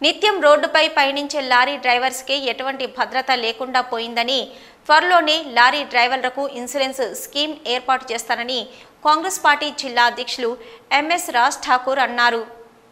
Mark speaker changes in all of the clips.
Speaker 1: నిత్యం రోడ్డుపై పయనించే లారీ డ్రైవర్స్కి ఎటువంటి భద్రత లేకుండా పోయిందని త్వరలోనే లారీ డ్రైవర్లకు ఇన్సూరెన్స్ స్కీమ్ ఏర్పాటు చేస్తానని కాంగ్రెస్ పార్టీ జిల్లా అధ్యక్షులు ఎంఎస్ రాజ్ ఠాకూర్ అన్నారు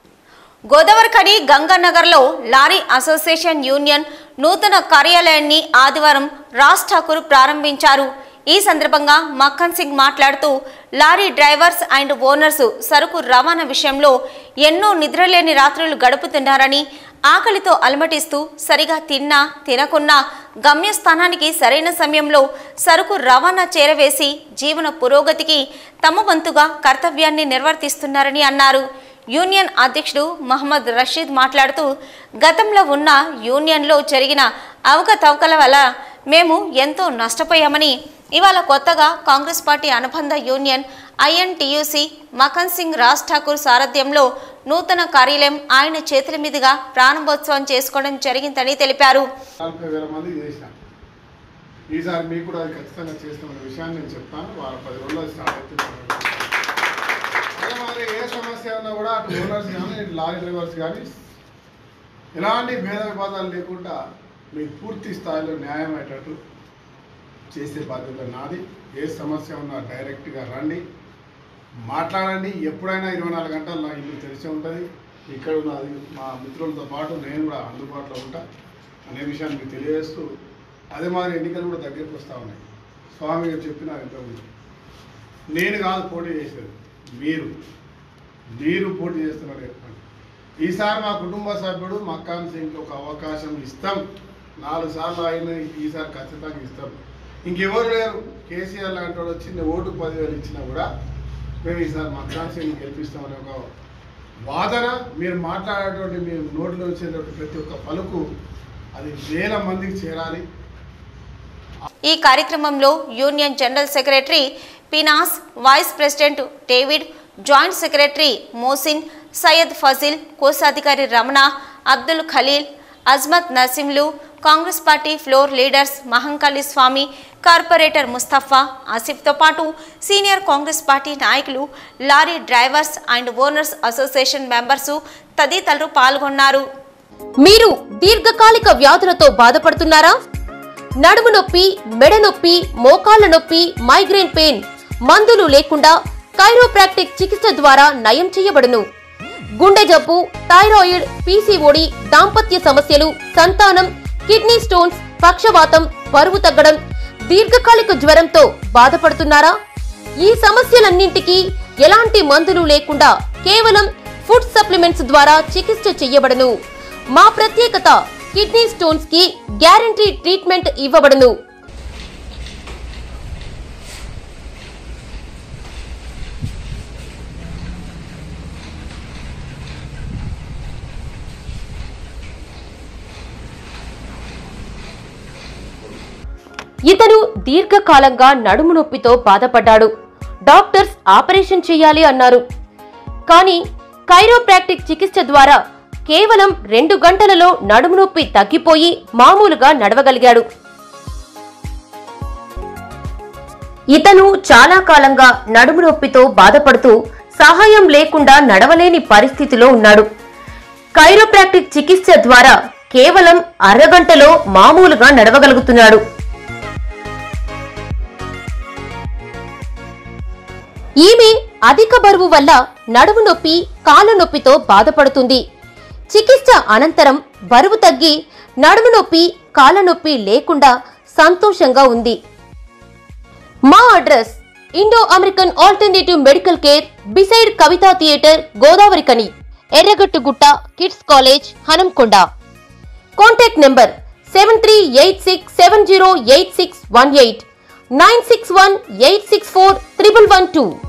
Speaker 1: గోదావరిఖని గంగానగర్లో లారీ అసోసియేషన్ యూనియన్ నూతన కార్యాలయాన్ని ఆదివారం రాజ్ ఠాకూర్ ప్రారంభించారు ఈ సందర్భంగా మక్కన్ సింగ్ మాట్లాడుతూ లారీ డ్రైవర్స్ అండ్ ఓనర్స్ సరుకు రవాణా విషయంలో ఎన్నో నిద్రలేని రాత్రులు గడుపుతున్నారని ఆకలితో అలమటిస్తూ సరిగా తిన్నా తినకున్నా గమ్యస్థానానికి సరైన సమయంలో సరుకు రవాణా చేరవేసి జీవన పురోగతికి తమ వంతుగా కర్తవ్యాన్ని నిర్వర్తిస్తున్నారని అన్నారు యూనియన్ అధ్యక్షుడు మహమ్మద్ రషీద్ మాట్లాడుతూ గతంలో ఉన్న యూనియన్లో జరిగిన అవకతవకల వల్ల మేము ఎంతో నష్టపోయామని ఇవాళ కొత్తగా కాంగ్రెస్ పార్టీ అనుబంధ యూనియన్ ఐఎన్టీయూసీ మఖన్ సింగ్ రాజ్ ఠాకూర్ సారథ్యంలో నూతన కార్యాలయం ఆయన చేతుల మీదుగా ప్రారంభోత్సవం చేసుకోవడం జరిగిందని తెలిపారు
Speaker 2: నలభై వేల మంది చేసినాం ఈసారి మీకు కూడా అది ఖచ్చితంగా చేస్తామనే విషయాన్ని నేను చెప్తాను వాళ్ళ పది రోజుల్లో అది స్టార్ట్ అవుతుంది అదే మరి ఏ సమస్య ఉన్నా కూడా అటు ఓనర్స్ కానీ ఇటు లారీ డ్రైవర్స్ కానీ ఎలాంటి భేద వివాదాలు లేకుండా మీకు పూర్తి స్థాయిలో న్యాయం అయ్యేటట్టు చేసే బాధ్యత నాది ఏ సమస్య ఉన్నా డైరెక్ట్గా రండి మాట్లాడండి ఎప్పుడైనా ఇరవై నాలుగు గంటలు నా ఇల్లు తెరిచి ఉంటుంది ఇక్కడ ఉన్న అది మా మిత్రులతో పాటు నేను కూడా అందుబాటులో ఉంటా అనే విషయాన్ని మీకు తెలియజేస్తూ అదే మాదిరి ఎన్నికలు కూడా దగ్గరికి వస్తూ ఉన్నాయి స్వామి గారు చెప్పినారు ఇంతకుముందు నేను కాదు పోటీ చేసేది మీరు మీరు పోటీ చేస్తున్నారు చెప్పండి ఈసారి మా కుటుంబ సభ్యుడు మక్కాన్ సింగ్కి ఒక అవకాశం ఇస్తాం నాలుగు సార్లు ఆయన ఈసారి ఖచ్చితంగా ఇస్తాం ఇంకెవరు లేరు కేసీఆర్ లాంటి వాడు వచ్చి ఓటు పదివేలు ఇచ్చినా కూడా మేము ఈసారి మక్కాన్ సింగ్ గెలిపిస్తామనే ఒక వాదన మీరు మాట్లాడేటువంటి మీ నోట్లో వచ్చేటువంటి ప్రతి ఒక్క పలుకు అది వేల మందికి చేరాలి
Speaker 1: ఈ కార్యక్రమంలో యూనియన్ జనరల్ సెక్రటరీ పినాస్ vice president David joint secretary Mohsin Syed Fazil కోశాధికారి రమణ అబ్దుల్ ఖలీల్ అజ్మత్ నసీంలు Congress party floor leaders Mahankali Swamy corporator Mustafa ఆసిఫ్తో పాటు సీనియర్ కాంగ్రెస్ పార్టీ నాయకులు lorry drivers and owners association members తదితరులు పాల్గొన్నారు
Speaker 3: మీరు దీర్ఘకాలిక వ్యాధులతో బాధపడుతున్నారా నడుము నొప్పి మెడ నొప్పి మోకాళ్ల నొప్పి మైగ్రేన్ పెయిన్ మందులు లేకుండా కైరోప్రాక్టిక్ చికిత్స ద్వారా నయం చేయబడును గుండె జబ్బు థైరాయిడ్ పీసీఓడి దాంపత్య సమస్యలు సంతానం కిడ్నీ స్టోన్స్ పక్షవాతం బరువు తగ్గడం దీర్ఘకాలిక జ్వరంతో బాధపడుతున్నారా ఈ సమస్యలన్నింటికీ ఎలాంటి మందులు లేకుండా కేవలం ఫుడ్ సప్లిమెంట్స్ ద్వారా చికిత్స చేయబడను మా ప్రత్యేకత కిడ్నీ స్టోన్స్ కి గ్యారంటీ ట్రీట్మెంట్ ఇవ్వబడును ఇతను దీర్ఘకాలంగా నడుము నొప్పితో బాధపడ్డాడు డాక్టర్స్ ఆపరేషన్ చేయాలి అన్నారు కానీ కైరోప్రాక్టిక్ చికిత్స ద్వారా కేవలం రెండు గంటలలో నడుము నొప్పి తగ్గిపోయి మామూలుగా నడవగలిగాడు ఇతను చాలా కాలంగా నడుము నొప్పితో బాధపడుతూ సహాయం లేకుండా నడవలేని పరిస్థితిలో ఉన్నాడు కైరోప్రాక్టిక్ చికిత్స ద్వారా కేవలం అరగంటలో మామూలుగా నడవగలుగుతున్నాడు ఈమె అధిక బరువు వల్ల నడుము నొప్పి కాలు నొప్పితో బాధపడుతుంది చికిత్స అనంతరం బరువు తగ్గి నడుము నొప్పి కాళ్ళ నొప్పి లేకుండా సంతోషంగా ఉంది మా address Indo American alternative medical care beside Kavitha theatre Godavarikhani Erragattugutta kids college Hanamkonda contact number seven three eight six seven zero eight six one eight nine six one eight six four triple one two